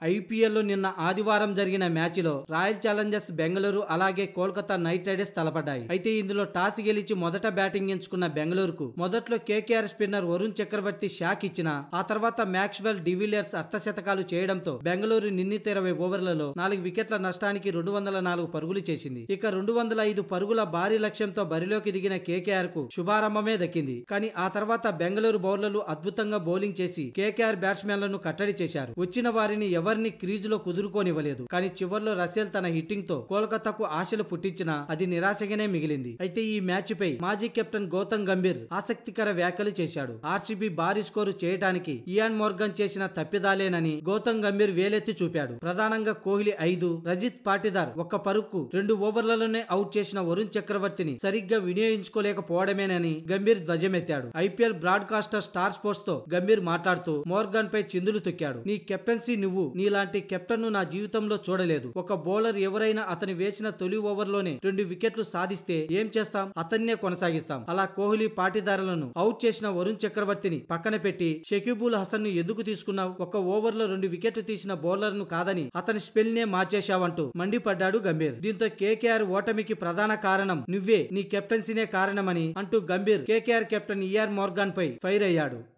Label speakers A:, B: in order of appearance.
A: IPL లో నిన్న ఆదివారం జరిగిన మ్యాచ్ లో రాయల్ ఛాలెంజర్స్ బెంగళూరు అలాగే కోల్కతా నైట్ రైడర్స్ తలపడ్డాయి అయితే ఇందులో టాస్ గెలిచి మొదట బ్యాటింగ్ ఎంచుకున్న బెంగళూరుకు మొదట్లో KKR spinner Varun Chakravarthy shock ఇచ్చిన ఆ తర్వాత మ్యాక్స్వెల్ డివిలియర్స్ అర్ధశతకాలు చేయడంతో బెంగళూరు నిన్నిత ఇరవై ఓవర్లలో నాలుగు వికెట్ల నష్టానికి రెండు వందల నాలుగు పరుగులు చేసింది ఇక రెండు వందల ఐదు పరుగుల భారీ లక్ష్యంతో బరిలోకి దిగిన కేకేఆర్ కు శుభారంభమే దక్కింది కానీ ఆ తర్వాత బెంగళూరు బౌలర్లు అద్భుతంగా బౌలింగ్ చేసి కేకేఆర్ బ్యాట్స్మెన్లను కట్టడి చేశారు వచ్చిన వారిని ఎవరిని క్రీజులో కుదురుకోనివ్వలేదు కానీ చివర్లో రసెల్ తన హిట్టింగ్ తో కోల్కతాకు ఆశలు పుట్టించినా అది నిరాశగానే మిగిలింది అయితే ఈ మ్యాచ్ పై మాజీ కెప్టెన్ గౌతమ్ గంభీర్ ఆసక్తికర వ్యాఖ్యలు చేశాడు ఆర్సీబీ భారీ స్కోరు చేయడానికి ఇయాన్ మోర్గన్ చేసిన తప్పిదాలేనని గౌతమ్ గంభీర్ వేలెత్తి చూపాడు ప్రధానంగా కోహ్లీ ఐదు రజిత్ పాటిదార్ ఒక్క పరుక్కు రెండు ఓవర్లలోనే అవుట్ చేసిన వరుణ్ చక్రవర్తిని సరిగ్గా వినియోగించుకోలేకపోవడమేనని గంభీర్ ధ్వజమెత్తాడు ఐపీఎల్ బ్రాడ్కాస్టర్ స్టార్ స్పోర్ట్స్ తో గంభీర్ మాట్లాడుతూ మోర్గన్ పై చిందులు తొక్కాడు నీ కెప్టెన్సీ నువ్వు నీలాంటి కెప్టెన్ ను నా జీవితంలో చూడలేదు ఒక బౌలర్ ఎవరైనా అతని వేసిన తొలి ఓవర్లోనే రెండు వికెట్లు సాధిస్తే ఏం చేస్తాం అతన్నే కొనసాగిస్తాం అలా కోహ్లీ పాటిదారులను అవుట్ చేసిన వరుణ్ చక్రవర్తిని పక్కన పెట్టి షకీబుల్ హసన్ ను ఎందుకు తీసుకున్నావు ఒక ఓవర్ లో రెండు వికెట్లు తీసిన బౌలర్ ను కాదని అతని స్పెల్ నే మార్చేశావంటూ మండిపడ్డాడు గంభీర్ దీంతో కేకేఆర్ ఓటమికి ప్రధాన కారణం నువ్వే నీ కెప్టెన్సీనే కారణమని అంటూ Gambhir KKR captain Eoin Morgan పై ఫైర్ అయ్యాడు